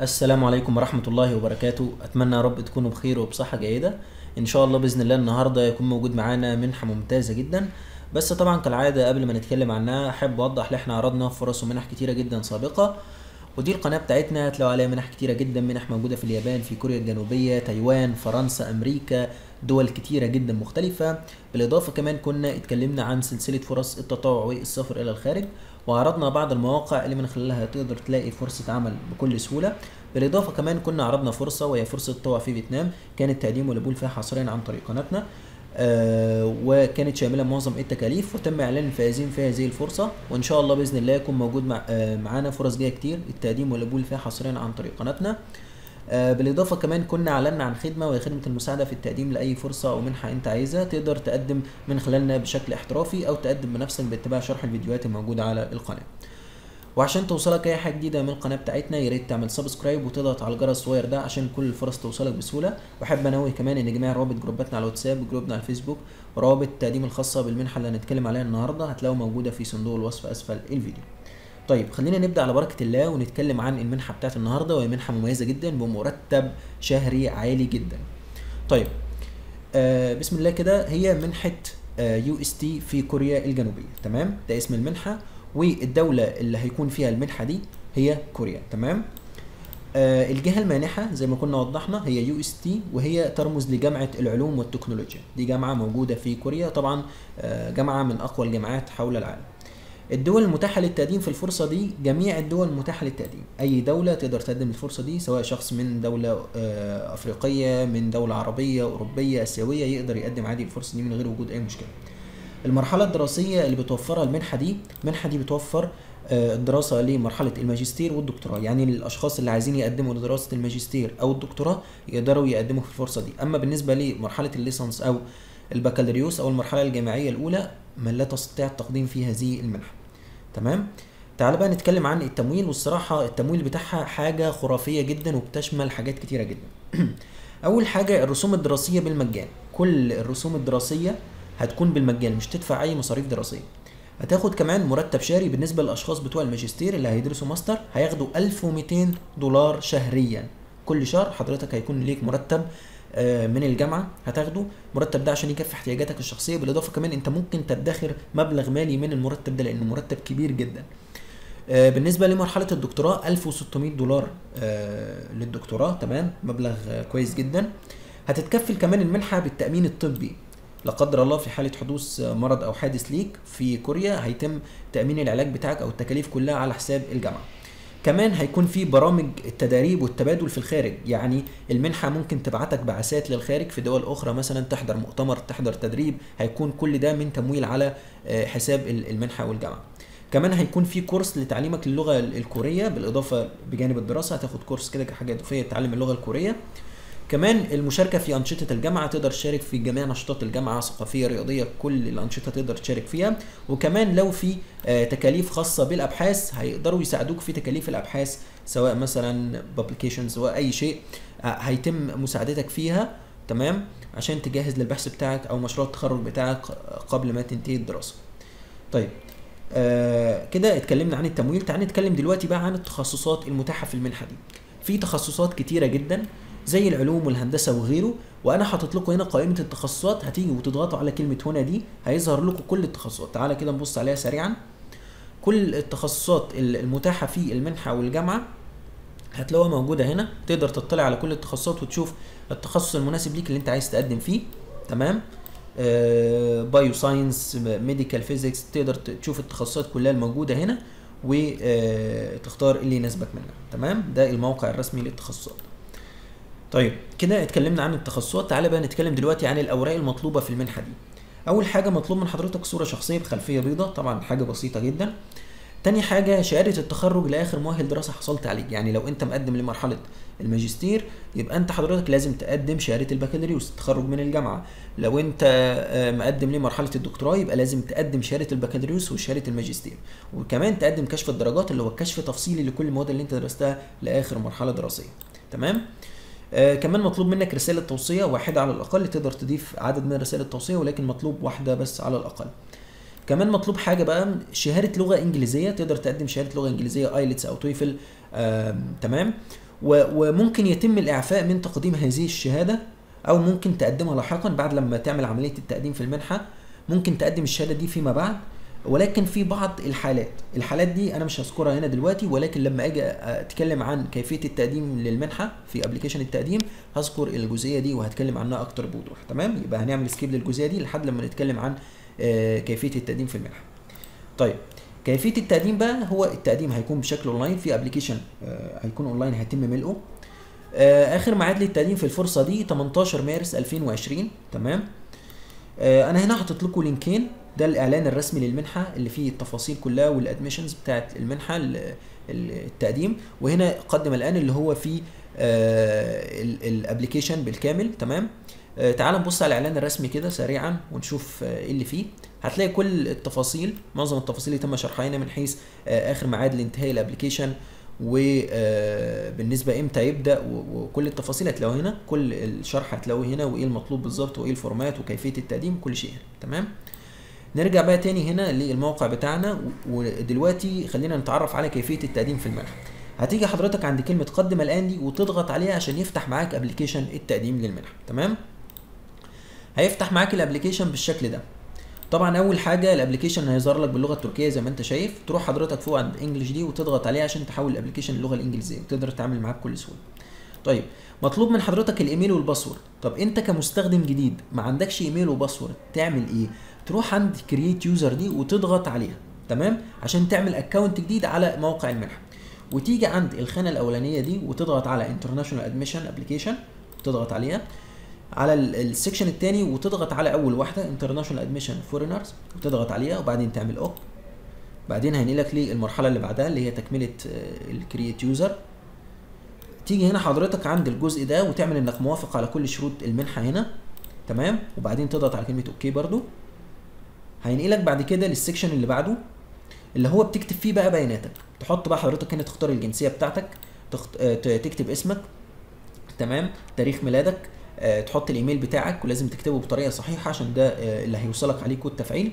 السلام عليكم ورحمة الله وبركاته أتمنى يا رب تكونوا بخير وبصحة جيدة إن شاء الله بإذن الله النهاردة يكون موجود معانا منحة ممتازة جدا بس طبعا كالعادة قبل ما نتكلم عنها أحب أوضح إن إحنا عرضنا فرص ومنح كتيرة جدا سابقة ودي القناة بتاعتنا هتلاقوا عليها منح كتيرة جدا منح موجودة في اليابان في كوريا الجنوبية تايوان فرنسا أمريكا دول كتيرة جدا مختلفة بالإضافة كمان كنا اتكلمنا عن سلسلة فرص التطوع والسفر إلى الخارج وعرضنا بعض المواقع اللي من خلالها تقدر تلاقي فرصة عمل بكل سهولة بالإضافة كمان كنا عرضنا فرصة وهي فرصة تطوع في فيتنام كان التقديم والقبول فيها حصريا عن طريق قناتنا آه وكانت شامله معظم التكاليف وتم اعلان الفائزين في هذه الفرصه وان شاء الله باذن الله يكون موجود مع آه معانا فرص جايه كتير التقديم والقبول فيها حصريا عن طريق قناتنا آه بالاضافه كمان كنا اعلنا عن خدمه وهي خدمه المساعده في التقديم لاي فرصه او منحه انت عايزها تقدر تقدم من خلالنا بشكل احترافي او تقدم بنفسك باتباع شرح الفيديوهات الموجوده على القناه وعشان توصلك اي حاجه جديده من القناه بتاعتنا يا ريت تعمل سبسكرايب وتضغط على الجرس الصغير ده عشان كل الفرص توصلك بسهوله واحب انوه كمان ان جميع روابط جروباتنا على الواتساب وجروبنا على الفيسبوك وروابط التقديم الخاصه بالمنحه اللي هنتكلم عليها النهارده هتلاقوها موجوده في صندوق الوصف اسفل الفيديو طيب خلينا نبدا على بركه الله ونتكلم عن المنحه بتاعت النهارده وهي منحه مميزه جدا بمرتب شهري عالي جدا طيب آه بسم الله كده هي منحه يو اس تي في كوريا الجنوبيه تمام ده اسم المنحه والدولة اللي هيكون فيها المنحة دي هي كوريا تمام آه الجهة المانحة زي ما كنا وضحنا هي يو اس تي وهي ترمز لجامعة العلوم والتكنولوجيا دي جامعة موجودة في كوريا طبعا آه جامعة من أقوى الجامعات حول العالم الدول المتاحة للتقديم في الفرصة دي جميع الدول المتاحة للتقديم أي دولة تقدر تقدم الفرصة دي سواء شخص من دولة آه أفريقية من دولة عربية أوروبية آسيوية يقدر يقدم عادي الفرصة دي من غير وجود أي مشكلة المرحلة الدراسية اللي بتوفرها المنحة دي المنحة دي بتوفر الدراسة لمرحلة الماجستير والدكتوراه يعني الأشخاص اللي عايزين يقدموا لدراسة الماجستير أو الدكتوراه يقدروا يقدموا في الفرصة دي أما بالنسبة لمرحلة الليسانس أو البكالوريوس أو المرحلة الجامعية الأولى من لا تستطيع التقديم في هذه المنحة تمام تعال بقى نتكلم عن التمويل والصراحة التمويل بتاعها حاجة خرافية جدا وبتشمل حاجات كتيرة جدا أول حاجة الرسوم الدراسية بالمجان كل الرسوم الدراسية هتكون بالمجان مش تدفع اي مصاريف دراسيه هتاخد كمان مرتب شهري بالنسبه للاشخاص بتوع الماجستير اللي هيدرسوا ماستر هياخدوا 1200 دولار شهريا كل شهر حضرتك هيكون ليك مرتب من الجامعه هتاخده المرتب ده عشان يكفي احتياجاتك الشخصيه بالاضافه كمان انت ممكن تدخر مبلغ مالي من المرتب ده لانه مرتب كبير جدا بالنسبة لمرحلة الدكتوراه 1600 دولار للدكتوراه تمام مبلغ كويس جدا هتتكفل كمان المنحة بالتأمين الطبي لا قدر الله في حاله حدوث مرض او حادث ليك في كوريا هيتم تامين العلاج بتاعك او التكاليف كلها على حساب الجامعه كمان هيكون في برامج التدريب والتبادل في الخارج يعني المنحه ممكن تبعتك بعثات للخارج في دول اخرى مثلا تحضر مؤتمر تحضر تدريب هيكون كل ده من تمويل على حساب المنحه والجامعه كمان هيكون في كورس لتعليمك اللغه الكوريه بالاضافه بجانب الدراسه هتاخد كورس كده كحاجه اضافيه تتعلم اللغه الكوريه كمان المشاركة في أنشطة الجامعة تقدر تشارك في جميع نشاطات الجامعة ثقافية رياضية كل الأنشطة تقدر تشارك فيها وكمان لو في تكاليف خاصة بالأبحاث هيقدروا يساعدوك في تكاليف الأبحاث سواء مثلا publications أي شيء هيتم مساعدتك فيها تمام عشان تجهز للبحث بتاعك أو مشروع التخرج بتاعك قبل ما تنتهي الدراسة طيب آه كده اتكلمنا عن التمويل تعال نتكلم دلوقتي بقى عن التخصصات المتاحة في المنحة دي في تخصصات كتيرة جدا زي العلوم والهندسه وغيره وانا حاطط لكم هنا قائمه التخصصات هتيجوا وتضغطوا على كلمه هنا دي هيظهر لكم كل التخصصات تعالى كده نبص عليها سريعا كل التخصصات المتاحه في المنحه والجامعه هتلاقوها موجوده هنا تقدر تطلع على كل التخصصات وتشوف التخصص المناسب ليك اللي انت عايز تقدم فيه تمام آه بايو ساينس ميديكال فيزيكس تقدر تشوف التخصصات كلها الموجوده هنا وتختار اللي يناسبك منها تمام ده الموقع الرسمي للتخصصات طيب كده اتكلمنا عن التخصصات تعالى بقى نتكلم دلوقتي عن الاوراق المطلوبه في المنحه دي اول حاجه مطلوب من حضرتك صوره شخصيه بخلفيه بيضاء طبعا حاجه بسيطه جدا تاني حاجه شهاده التخرج لاخر مؤهل دراسه حصلت عليه يعني لو انت مقدم لمرحله الماجستير يبقى انت حضرتك لازم تقدم شهاده البكالوريوس التخرج من الجامعه لو انت مقدم لمرحله الدكتوراه يبقى لازم تقدم شهاده البكالوريوس وشهاده الماجستير وكمان تقدم كشف الدرجات اللي هو كشف تفصيلي لكل المواد اللي انت درستها لاخر مرحله دراسيه تمام آه كمان مطلوب منك رسالة توصية واحدة على الأقل تقدر تضيف عدد من رسائل التوصية ولكن مطلوب واحدة بس على الأقل كمان مطلوب حاجة بقى شهادة لغة إنجليزية تقدر تقدم شهادة لغة إنجليزية ايلتس أو تويفل آه تمام و- وممكن يتم الاعفاء من تقديم هذه الشهاده او ممكن تقدمها لاحقا بعد لما تعمل عمليه التقديم في المنحه ممكن تقدم الشهاده دي فيما بعد ولكن في بعض الحالات الحالات دي انا مش هذكرها هنا دلوقتي ولكن لما اجي اتكلم عن كيفيه التقديم للمنحه في ابلكيشن التقديم هذكر الجزئيه دي وهتكلم عنها اكتر بوضوح تمام يبقى هنعمل سكيب للجزئيه دي لحد لما نتكلم عن آه، كيفيه التقديم في المنحه طيب كيفيه التقديم بقى هو التقديم هيكون بشكل اونلاين في ابلكيشن هيكون اونلاين هيتم ملئه آه، اخر ميعاد للتقديم في الفرصه دي 18 مارس 2020 تمام آه، انا هنا حاطط لكم لينكين ده الاعلان الرسمي للمنحه اللي فيه التفاصيل كلها والادميشنز بتاعت المنحه ال- ال- التقديم وهنا قدم الان اللي هو فيه الابلكيشن بالكامل تمام آه، تعال نبص على الاعلان الرسمي كده سريعا ونشوف آه، ايه اللي فيه هتلاقي كل التفاصيل معظم التفاصيل اللي تم شرحها هنا من حيث آه، اخر ميعاد لانتهاء الابلكيشن وبالنسبه امتى يبدا و- وكل التفاصيل هتلاقوها هنا كل الشرح هتلاقوه هنا وايه المطلوب بالظبط وايه الفورمات وكيفيه التقديم كل شيء هنا تمام نرجع بقى تاني هنا للموقع بتاعنا و- ودلوقتي خلينا نتعرف على كيفيه التقديم في المنحه هتيجي حضرتك عند كلمه قدم الان دي وتضغط عليها عشان يفتح معاك ابلكيشن التقديم للمنحه تمام هيفتح معاك الابلكيشن بالشكل ده طبعا اول حاجه الابلكيشن هيظهر لك باللغه التركيه زي ما انت شايف تروح حضرتك فوق عند انجلش دي وتضغط عليها عشان تحول الابلكيشن للغه الانجليزيه وتقدر تتعامل معاه بكل سهوله طيب مطلوب من حضرتك الايميل والباسورد طب انت كمستخدم جديد ما عندكش ايميل وباسورد تعمل ايه تروح عند كرييت يوزر دي وتضغط عليها تمام عشان تعمل اكونت جديد على موقع المنحه وتيجي عند الخانه الاولانيه دي وتضغط على انترناشونال ادميشن ابلكيشن تضغط عليها على ال- السكشن الثاني وتضغط على اول واحده انترناشونال ادميشن فورينرز وتضغط عليها وبعدين تعمل اوك بعدين هينقلك للمرحله اللي بعدها اللي هي تكمله الكرييت يوزر تيجي هنا حضرتك عند الجزء ده وتعمل انك موافق على كل شروط المنحه هنا تمام وبعدين تضغط على كلمه اوكي برضو هينقلك بعد كده للسكشن اللي بعده اللي هو بتكتب فيه بقى بياناتك تحط بقى حضرتك هنا تختار الجنسيه بتاعتك تخت... آه، ت- تكتب اسمك تمام تاريخ ميلادك آه، تحط الايميل بتاعك ولازم تكتبه بطريقه صحيحه عشان ده آه، اللي هيوصلك عليه كود تفعيل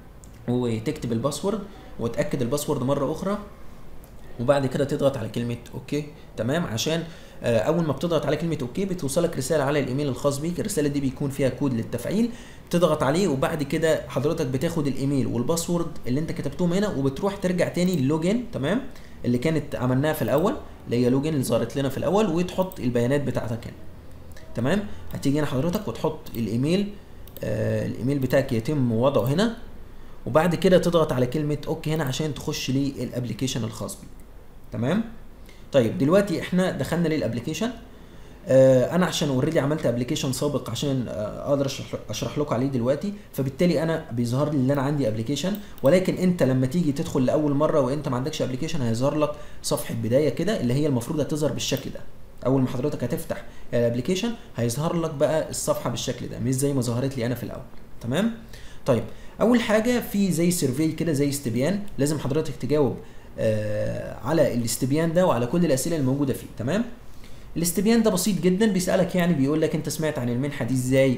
وتكتب الباسورد وتاكد الباسورد مره اخرى وبعد كده تضغط على كلمه اوكي تمام عشان آه، اول ما بتضغط على كلمه اوكي بتوصلك رساله على الايميل الخاص بيك الرساله دي بيكون فيها كود للتفعيل تضغط عليه وبعد كده حضرتك بتاخد الايميل والباسورد اللي انت كتبتهم هنا وبتروح ترجع تاني للوجن تمام اللي كانت عملناها في الاول اللي هي لوجن اللي ظهرت لنا في الاول وتحط البيانات بتاعتك هنا تمام هتيجي هنا حضرتك وتحط الايميل آه الايميل بتاعك يتم وضعه هنا وبعد كده تضغط على كلمه اوكي هنا عشان تخش للابلكيشن الخاص بيك تمام طيب دلوقتي احنا دخلنا للابلكيشن آه انا عشان اوريدي عملت ابلكيشن سابق عشان آه اقدر اشرح, اشرح لكم عليه دلوقتي فبالتالي انا بيظهر لي ان انا عندي ابلكيشن ولكن انت لما تيجي تدخل لاول مره وانت ما عندكش ابلكيشن هيظهر لك صفحه بدايه كده اللي هي المفروض هتظهر بالشكل ده اول ما حضرتك هتفتح الابلكيشن هيظهر لك بقى الصفحه بالشكل ده مش زي ما ظهرت لي انا في الاول تمام طيب اول حاجه في زي سيرفي كده زي استبيان لازم حضرتك تجاوب آه على الاستبيان ده وعلى كل الاسئله الموجوده فيه تمام الاستبيان ده بسيط جدا بيسالك يعني بيقول لك انت سمعت عن المنحه دي ازاي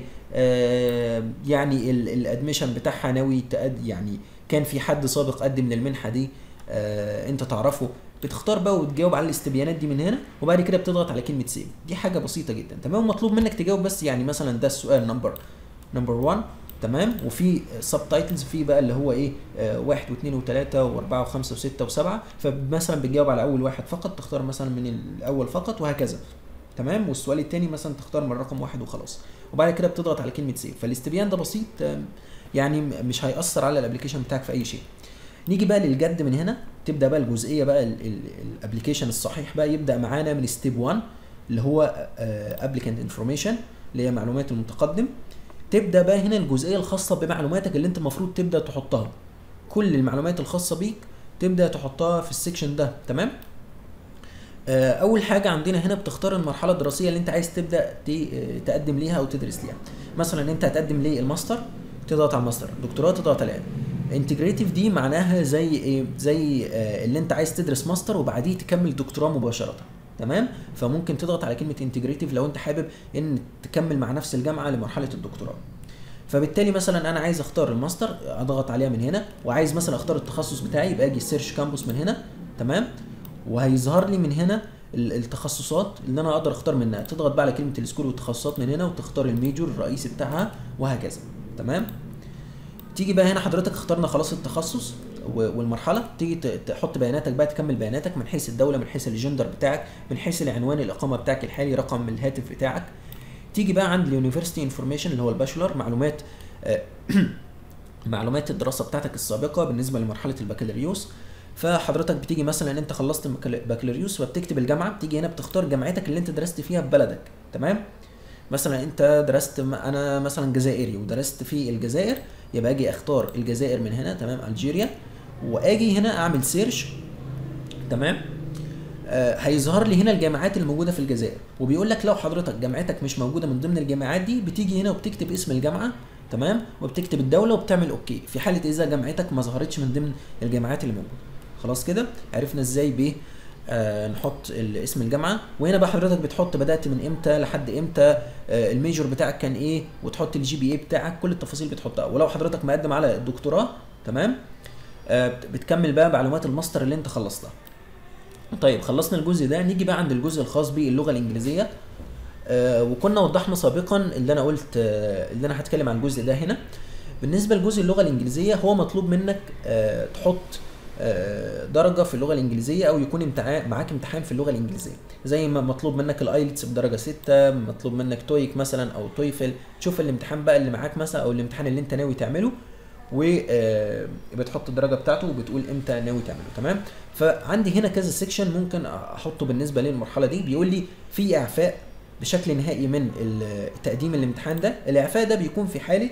آه يعني الادميشن بتاعها ناوي تقد يعني كان في حد سابق قدم للمنحه دي آه انت تعرفه بتختار بقى وتجاوب على الاستبيانات دي من هنا وبعد كده بتضغط على كلمه سيف دي حاجه بسيطه جدا تمام مطلوب منك تجاوب بس يعني مثلا ده السؤال نمبر نمبر 1 تمام وفي سب تايتلز في بقى اللي هو ايه آه واحد واثنين وثلاثه واربعه وخمسه وسته وسبعه فمثلا بتجاوب على اول واحد فقط تختار مثلا من الاول فقط وهكذا تمام والسؤال الثاني مثلا تختار من رقم واحد وخلاص وبعد كده بتضغط على كلمه سيف فالاستبيان ده بسيط آه يعني مش هيأثر على الابلكيشن بتاعك في اي شيء نيجي بقى للجد من هنا تبدا بقى الجزئيه بقى الابلكيشن الصحيح بقى يبدا معانا من ستيب 1 اللي هو ابليكانت انفورميشن اللي هي معلومات المتقدم تبدا بقى هنا الجزئيه الخاصه بمعلوماتك اللي انت المفروض تبدا تحطها كل المعلومات الخاصه بيك تبدا تحطها في السكشن ده تمام اول حاجه عندنا هنا بتختار المرحله الدراسيه اللي انت عايز تبدا تقدم ليها او تدرس ليها مثلا انت هتقدم للماستر تضغط على الماستر دكتوراه تضغط على انتجريتيف دي معناها زي ايه زي آه اللي انت عايز تدرس ماستر وبعديه تكمل دكتوراه مباشره تمام فممكن تضغط على كلمه انتجريتيف لو انت حابب ان تكمل مع نفس الجامعه لمرحله الدكتوراه فبالتالي مثلا انا عايز اختار الماستر اضغط عليها من هنا وعايز مثلا اختار التخصص بتاعي يبقى اجي سيرش كامبوس من هنا تمام وهيظهر لي من هنا ال- التخصصات اللي انا اقدر اختار منها تضغط بقى على كلمه السكول والتخصصات من هنا وتختار الميجور الرئيسي بتاعها وهكذا تمام تيجي بقى هنا حضرتك اخترنا خلاص التخصص و- والمرحله تيجي ت- تحط بياناتك بقى تكمل بياناتك من حيث الدوله من حيث الجندر بتاعك من حيث العنوان الاقامه بتاعك الحالي رقم الهاتف بتاعك تيجي بقى عند اليونيفرستي انفورميشن اللي هو الباشولر معلومات آه، معلومات الدراسه بتاعتك السابقه بالنسبه لمرحله البكالوريوس فحضرتك بتيجي مثلا انت خلصت البكالوريوس فبتكتب الجامعه بتيجي هنا بتختار جامعتك اللي انت درست فيها في بلدك تمام مثلا انت درست م- انا مثلا جزائري ودرست في الجزائر يبقى اجي اختار الجزائر من هنا تمام الجيريا واجي هنا اعمل سيرش تمام آه هيظهر لي هنا الجامعات الموجوده في الجزائر وبيقول لك لو حضرتك جامعتك مش موجوده من ضمن الجامعات دي بتيجي هنا وبتكتب اسم الجامعه تمام وبتكتب الدوله وبتعمل اوكي في حاله اذا جامعتك ما ظهرتش من ضمن الجامعات اللي موجوده خلاص كده عرفنا ازاي ب آه نحط ال- اسم الجامعه وهنا بقى حضرتك بتحط بدات من امتى لحد امتى آه الميجور بتاعك كان ايه وتحط الجي بي اي بتاعك كل التفاصيل بتحطها ولو حضرتك مقدم على الدكتوراه تمام آه بت- بتكمل بقى معلومات الماستر اللي انت خلصتها طيب خلصنا الجزء ده نيجي بقى عند الجزء الخاص باللغه الانجليزيه آه وكنا وضحنا سابقا اللي انا قلت آه اللي انا هتكلم عن الجزء ده هنا بالنسبه لجزء اللغه الانجليزيه هو مطلوب منك آه تحط آه درجه في اللغه الانجليزيه او يكون امتحان معاك امتحان في اللغه الانجليزيه زي ما مطلوب منك الايلتس بدرجه 6 مطلوب منك تويك مثلا او تويفل تشوف الامتحان بقى اللي معاك مثلا او الامتحان اللي انت ناوي تعمله وبتحط الدرجه بتاعته وبتقول امتى ناوي تعمله تمام فعندي هنا كذا سيكشن ممكن احطه بالنسبه للمرحله دي بيقول لي في اعفاء بشكل نهائي من ال- تقديم الامتحان ده الاعفاء ده بيكون في حاله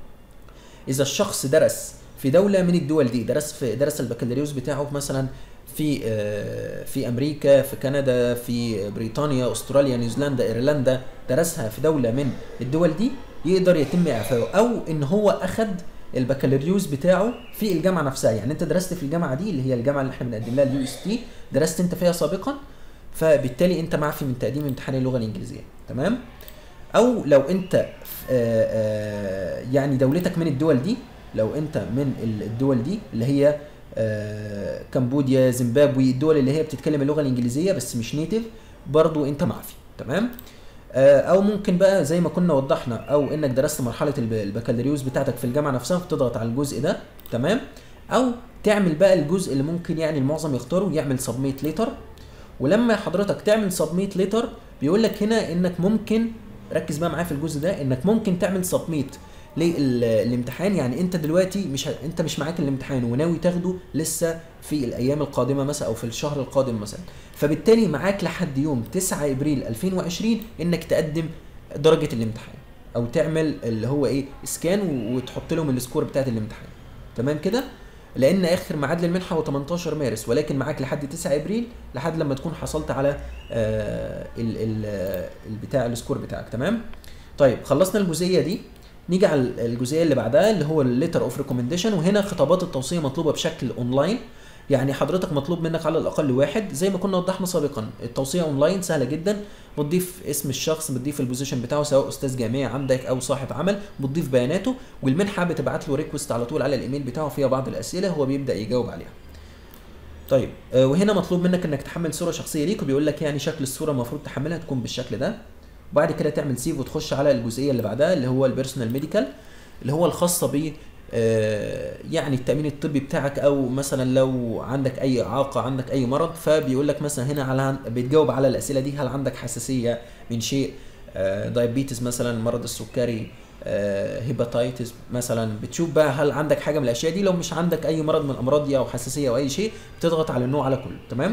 اذا الشخص درس في دوله من الدول دي درس في درس البكالوريوس بتاعه مثلا في آه، في امريكا في كندا في بريطانيا استراليا نيوزيلندا ايرلندا درسها في دوله من الدول دي يقدر يتم اعفائه او ان هو اخد البكالوريوس بتاعه في الجامعه نفسها يعني انت درست في الجامعه دي اللي هي الجامعه اللي احنا بنقدم لها اليو اس تي درست انت فيها سابقا فبالتالي انت معفي من تقديم امتحان اللغه الانجليزيه تمام او لو انت ف- آه، آه، يعني دولتك من الدول دي لو انت من ال- الدول دي اللي هي آه، كمبوديا زيمبابوي الدول اللي هي بتتكلم اللغه الانجليزيه بس مش نيتيف برضو انت معفي تمام آه، او ممكن بقى زي ما كنا وضحنا او انك درست مرحله الب- البكالوريوس بتاعتك في الجامعه نفسها فتضغط على الجزء ده تمام او تعمل بقى الجزء اللي ممكن يعني المعظم يختاره يعمل سبميت ليتر ولما حضرتك تعمل سبميت ليتر بيقول لك هنا انك ممكن ركز بقى معايا في الجزء ده انك ممكن تعمل سبميت للامتحان يعني انت دلوقتي مش ه... انت مش معاك الامتحان وناوي تاخده لسه في الايام القادمه مثلا او في الشهر القادم مثلا فبالتالي معاك لحد يوم 9 ابريل 2020 انك تقدم درجه الامتحان او تعمل اللي هو ايه سكان و- وتحط لهم السكور بتاعت الامتحان تمام كده لان اخر ميعاد للمنحه هو 18 مارس ولكن معاك لحد 9 ابريل لحد لما تكون حصلت على آه ال ال آه، البتاع السكور بتاعك تمام طيب خلصنا الجزئيه دي نيجي على الجزئيه اللي بعدها اللي هو الليتر اوف ريكومنديشن وهنا خطابات التوصيه مطلوبه بشكل اونلاين يعني حضرتك مطلوب منك على الاقل واحد زي ما كنا وضحنا سابقا التوصيه اونلاين سهله جدا بتضيف اسم الشخص بتضيف البوزيشن بتاعه سواء استاذ جامعي عندك او صاحب عمل بتضيف بياناته والمنحه بتبعت له ريكوست على طول على الايميل بتاعه فيها بعض الاسئله هو بيبدا يجاوب عليها طيب آه، وهنا مطلوب منك انك تحمل صوره شخصيه ليك وبيقول لك يعني شكل الصوره المفروض تحملها تكون بالشكل ده وبعد كده تعمل سيف وتخش على الجزئيه اللي بعدها اللي هو البيرسونال ميديكال اللي هو الخاصه ب آه، يعني التامين الطبي بتاعك او مثلا لو عندك اي اعاقه عندك اي مرض فبيقول لك مثلا هنا على بتجاوب على الاسئله دي هل عندك حساسيه من شيء دايابيتس مثلا مرض السكري هيباتايتس مثلا بتشوف بقى هل عندك حاجه من الاشياء دي لو مش عندك اي مرض من الامراض دي او حساسيه او اي شيء بتضغط على النوع على كله تمام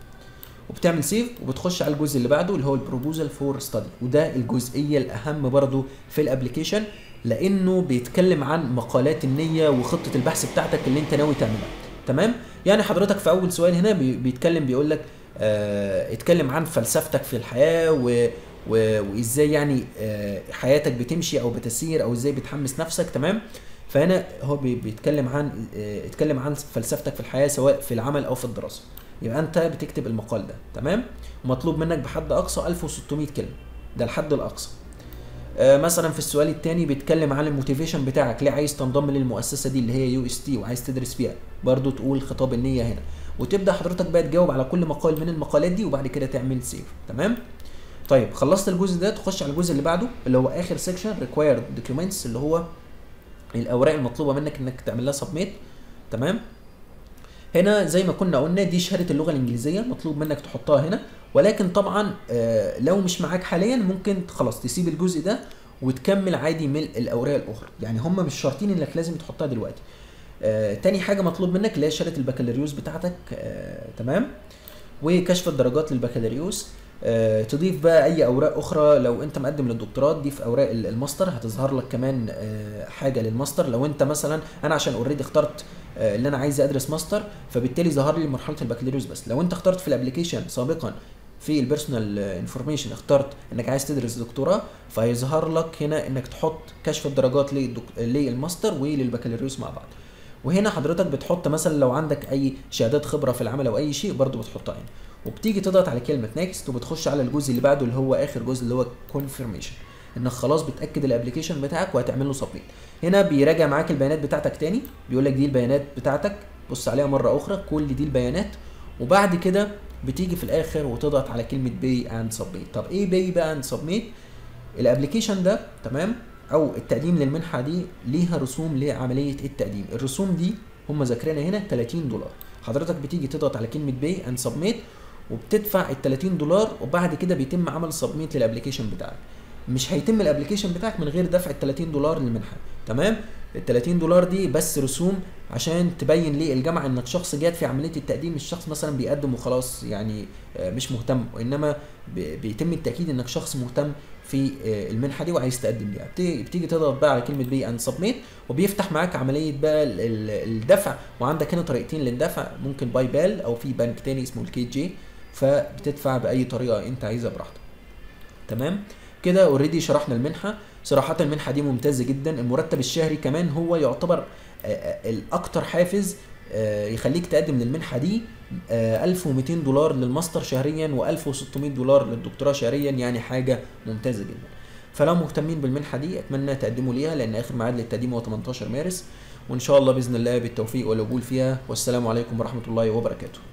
وبتعمل سيف وبتخش على الجزء اللي بعده اللي هو البروبوزال فور ستادي وده الجزئيه الاهم برضو في الابلكيشن لانه بيتكلم عن مقالات النيه وخطه البحث بتاعتك اللي انت ناوي تعملها تمام يعني حضرتك في اول سؤال هنا بي- بيتكلم بيقول لك آه اتكلم عن فلسفتك في الحياه و و- وازاي يعني آه، حياتك بتمشي او بتسير او ازاي بتحمس نفسك تمام فهنا هو بي- بيتكلم عن آه، اتكلم عن فلسفتك في الحياه سواء في العمل او في الدراسه يبقى انت بتكتب المقال ده تمام ومطلوب منك بحد اقصى 1600 كلمه ده الحد الاقصى آه، مثلا في السؤال الثاني بيتكلم عن الموتيفيشن بتاعك ليه عايز تنضم للمؤسسه دي اللي هي يو اس تي وعايز تدرس فيها برضو تقول خطاب النيه هنا وتبدا حضرتك بقى تجاوب على كل مقال من المقالات دي وبعد كده تعمل سيف تمام طيب خلصت الجزء ده تخش على الجزء اللي بعده اللي هو اخر سيكشن ريكوايرد دوكيومنتس اللي هو الاوراق المطلوبه منك انك تعمل لها سبميت تمام هنا زي ما كنا قلنا دي شهاده اللغه الانجليزيه مطلوب منك تحطها هنا ولكن طبعا آه، لو مش معاك حاليا ممكن خلاص تسيب الجزء ده وتكمل عادي ملء الاوراق الاخرى يعني هم مش شرطين انك لازم تحطها دلوقتي آه، تاني حاجه مطلوب منك اللي هي شهاده البكالوريوس بتاعتك آه، تمام وكشف الدرجات للبكالوريوس آه، تضيف بقى اي اوراق اخرى لو انت مقدم للدكتوراه تضيف اوراق ال- الماستر هتظهر لك كمان آه، حاجه للماستر لو انت مثلا انا عشان اوريدي اخترت آه، اللي انا عايز ادرس ماستر فبالتالي ظهر لي مرحله البكالوريوس بس لو انت اخترت في الابلكيشن سابقا في البيرسونال انفورميشن اخترت انك عايز تدرس دكتوراه فهيظهر لك هنا انك تحط كشف الدرجات للدك- للماستر وللبكالوريوس مع بعض وهنا حضرتك بتحط مثلا لو عندك اي شهادات خبره في العمل او اي شيء برضو بتحطها هنا وبتيجي تضغط على كلمه نيكست وبتخش على الجزء اللي بعده اللي هو اخر جزء اللي هو كونفirmation انك خلاص بتاكد الابلكيشن بتاعك وهتعمل له سبميت هنا بيراجع معاك البيانات بتاعتك تاني بيقول لك دي البيانات بتاعتك بص عليها مره اخرى كل دي البيانات وبعد كده بتيجي في الاخر وتضغط على كلمه باي اند سبميت طب ايه باي بقى اند سبميت الابلكيشن ده تمام او التقديم للمنحه دي ليها رسوم لعمليه التقديم الرسوم دي هم ذاكرينها هنا 30 دولار حضرتك بتيجي تضغط على كلمه باي اند سبميت وبتدفع ال 30 دولار وبعد كده بيتم عمل سبميت للابلكيشن بتاعك مش هيتم الابلكيشن بتاعك من غير دفع ال 30 دولار للمنحه تمام ال 30 دولار دي بس رسوم عشان تبين للجامعه انك شخص جاد في عمليه التقديم مش شخص مثلا بيقدم وخلاص يعني آه، مش مهتم وانما ب- بيتم التاكيد انك شخص مهتم في آه، المنحه دي وعايز تقدم ليها بت- بتيجي تضغط بقى على كلمه بي اند سبميت وبيفتح معاك عمليه بقى ال- ال- الدفع وعندك هنا طريقتين للدفع ممكن باي بال او في بنك تاني اسمه الكي جي فبتدفع باي طريقه انت عايزها براحتك تمام كده اوريدي شرحنا المنحه صراحه المنحه دي ممتازه جدا المرتب الشهري كمان هو يعتبر آه، آه، الاكتر حافز آه، يخليك تقدم للمنحه دي آه، 1200 دولار للماستر شهريا و1600 دولار للدكتوراه شهريا يعني حاجه ممتازه جدا فلو مهتمين بالمنحه دي اتمنى تقدموا ليها لان اخر ميعاد للتقديم هو 18 مارس وان شاء الله باذن الله بالتوفيق والقبول فيها والسلام عليكم ورحمه الله وبركاته